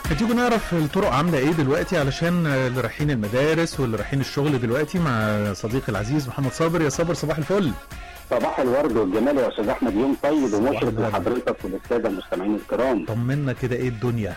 هتيجوا نعرف الطرق عامله ايه دلوقتي علشان اللي رايحين المدارس واللي رايحين الشغل دلوقتي مع صديقي العزيز محمد صابر يا صابر صباح الفل صباح الورد والجمال يا استاذ احمد يوم طيب ومشرق الورد. لحضرتك وللساده المستمعين الكرام طمنا كده ايه الدنيا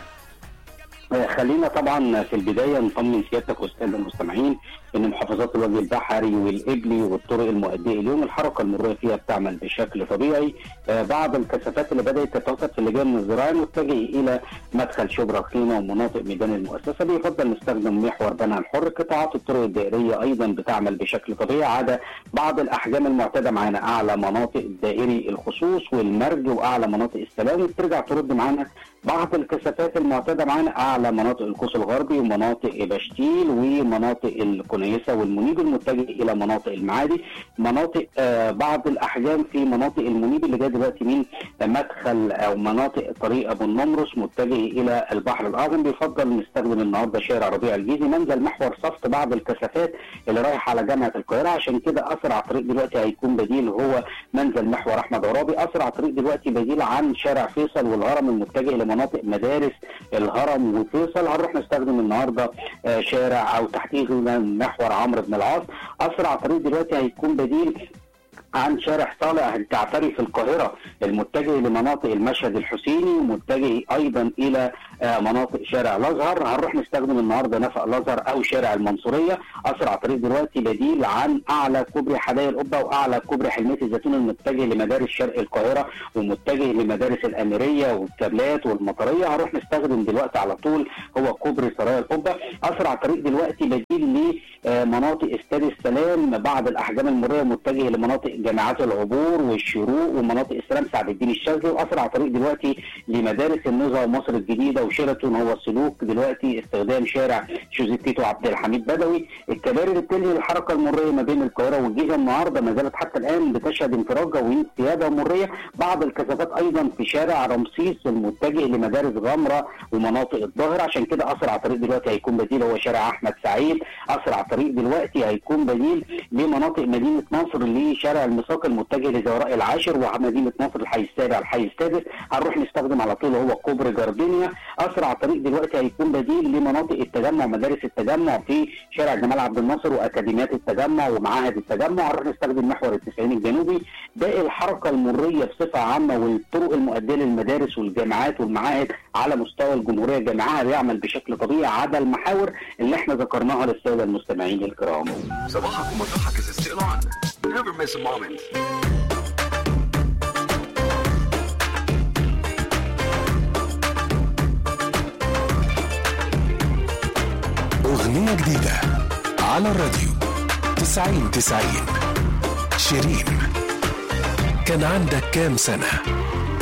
آه، خلينا طبعا في البدايه نطمن سيادتك والساده المستمعين ان محافظات الوجه البحري والابلي والطرق المؤديه اليوم الحركه المروريه فيها بتعمل بشكل طبيعي آه، بعض الكثافات اللي بدات تتوقف في اللجان من الزراعي متجه الى مدخل شبرا خيمه ومناطق ميدان المؤسسه بيفضل نستخدم محور بنها الحر قطاعات الطرق الدائريه ايضا بتعمل بشكل طبيعي عدا بعض الاحجام المعتاده معانا اعلى مناطق دائري الخصوص والمرج واعلى مناطق السلام وبترجع ترد معانا بعض الكثافات المعتاده معانا اعلى مناطق القوس الغربي ومناطق بشتيل ومناطق الكنيسه والمنيب المتجه الى مناطق المعادي مناطق آه بعض الاحجام في مناطق المنيب اللي جايه دلوقتي من مدخل او مناطق طريق ابو النمرس متجه الى البحر الاعظم بيفضل نستخدم النهارده شارع ربيع الجيزي منزل محور صفت بعض الكثافات اللي رايح على جامعه القاهره عشان كده اسرع طريق دلوقتي هيكون بديل هو منزل محور احمد عرابي اسرع طريق دلوقتي بديل عن شارع فيصل والهرم المتجه الى مناطق مدارس الهرم وفيصل هنروح نستخدم النهارده آه، شارع او تحتيه محور عمرو بن العاص اسرع طريق دلوقتي هيكون بديل عن شارع صالح الجعفري في القاهرة المتجه لمناطق المشهد الحسيني ومتجه أيضا إلى آه، مناطق شارع الأزهر هنروح نستخدم النهاردة نفق الأزهر أو شارع المنصورية أسرع طريق دلوقتي بديل عن أعلى كوبري حدائق القبة وأعلى كوبري حلمية الزيتون المتجه لمدارس شرق القاهرة ومتجه لمدارس الأميرية والكابلات والمطرية هنروح نستخدم دلوقتي على طول هو كوبري سرايا القبة أسرع طريق دلوقتي بديل لمناطق استاد السلام بعض الأحجام المرورية متجه لمناطق جامعات العبور والشروق ومناطق السلام سعد الدين الشاذلي واسرع طريق دلوقتي لمدارس النزهه ومصر الجديده وشيراتون هو السلوك دلوقتي استخدام شارع جوزيبيتو عبد الحميد بدوي الكباري اللي بتنهي الحركه المريه ما بين القاهره والجيزه النهارده ما زالت حتى الان بتشهد انفراج جوي سياده مريه بعض الكثافات ايضا في شارع رمسيس المتجه لمدارس غمره ومناطق الظاهر عشان كده اسرع طريق دلوقتي هيكون بديل هو شارع احمد سعيد اسرع طريق دلوقتي هيكون بديل لمناطق مدينه نصر لشارع الميثاق المتجه لزوراء العاشر ومدينه نصر الحي السابع الحي السادس هنروح نستخدم على طول هو كوبري جاردينيا اسرع طريق دلوقتي هيكون بديل لمناطق التجمع مدارس التجمع في شارع جمال عبد الناصر واكاديميات التجمع ومعاهد التجمع هنروح نستخدم محور التسعين الجنوبي باقي الحركه المريه بصفه عامه والطرق المؤديه للمدارس والجامعات والمعاهد على مستوى الجمهوريه جميعها بيعمل بشكل طبيعي عدا المحاور اللي احنا ذكرناها للساده المستمعين الكرام صباحك ومطرحك is still on. Never miss a moment. أغنية جديدة على الراديو تسعين تسعين شيرين كان عندك كام سنة